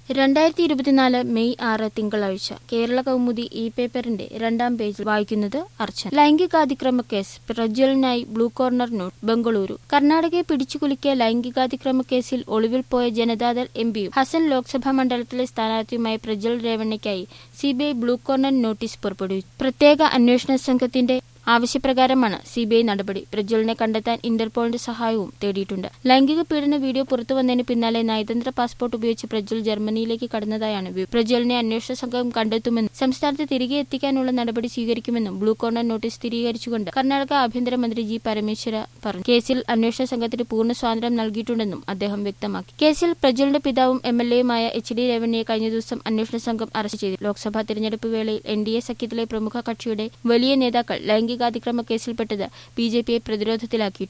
രണ്ടായിരത്തി ഇരുപത്തിനാല് മെയ് ആറ് തിങ്കളാഴ്ച കേരള കൗമുദി ഇ പേപ്പറിന്റെ രണ്ടാം പേജിൽ വായിക്കുന്നത് അർച്ചന ലൈംഗികാതിക്രമ കേസ് പ്രജ്വലിനായി ബ്ലൂ കോർണർ നോട്ട് ബംഗളൂരു കർണാടകയെ പിടിച്ചുകുലുക്കിയ ലൈംഗികാതിക്രമ കേസിൽ ഒളിവിൽ പോയ ജനതാദൾ എം പിയും ഹസൻ ലോക്സഭാ മണ്ഡലത്തിലെ സ്ഥാനാർത്ഥിയുമായ പ്രജ്വൽ രേവണ്ണയ്ക്കായി സിബിഐ ബ്ലൂ കോർണർ നോട്ടീസ് പുറപ്പെടുവിച്ചു പ്രത്യേക അന്വേഷണ സംഘത്തിന്റെ ആവശ്യപ്രകാരമാണ് സിബിഐ നടപടി പ്രജ്വലിനെ കണ്ടെത്താൻ ഇന്റർപോളിന്റെ സഹായവും തേടിയിട്ടുണ്ട് ലൈംഗിക പീഡന വീഡിയോ പുറത്തുവന്നതിന് പിന്നാലെ നയതന്ത്ര പാസ്പോർട്ട് ഉപയോഗിച്ച് പ്രജ്വൽ ജർമ്മനിയിലേക്ക് കടന്നതായാണ് വിവരം. പ്രജ്വലിനെ അന്വേഷണ സംഘം കണ്ടെത്തുമെന്നും സംസ്ഥാനത്ത് തിരികെ എത്തിക്കാനുള്ള നടപടി സ്വീകരിക്കുമെന്നും ബ്ലൂ കോർണർ നോട്ടീസ് സ്ഥിരീകരിച്ചുകൊണ്ട് കർണാടക ആഭ്യന്തരമന്ത്രി ജി പരമേശ്വര പറഞ്ഞു കേസിൽ അന്വേഷണ സംഘത്തിന് പൂർണ്ണ സ്വാതന്ത്ര്യം നൽകിയിട്ടുണ്ടെന്നും അദ്ദേഹം വ്യക്തമാക്കി കേസിൽ പ്രജ്വലിന്റെ പിതാവും എം എൽ എയുമായ എച്ച് ഡി രമണിയെ കഴിഞ്ഞ ദിവസം അന്വേഷണ സംഘം അറസ്റ്റ് ചെയ്തു ലോക്സഭാ തിരഞ്ഞെടുപ്പ് വേളയിൽ എൻ ഡി എ സഖ്യത്തിലെ പ്രമുഖ കക്ഷിയുടെ വലിയ നേതാക്കൾ ലൈംഗികാതിക്രമ കേസിൽപ്പെട്ടത് ബി ജെ പിയെ പ്രതിരോധത്തിലാക്കി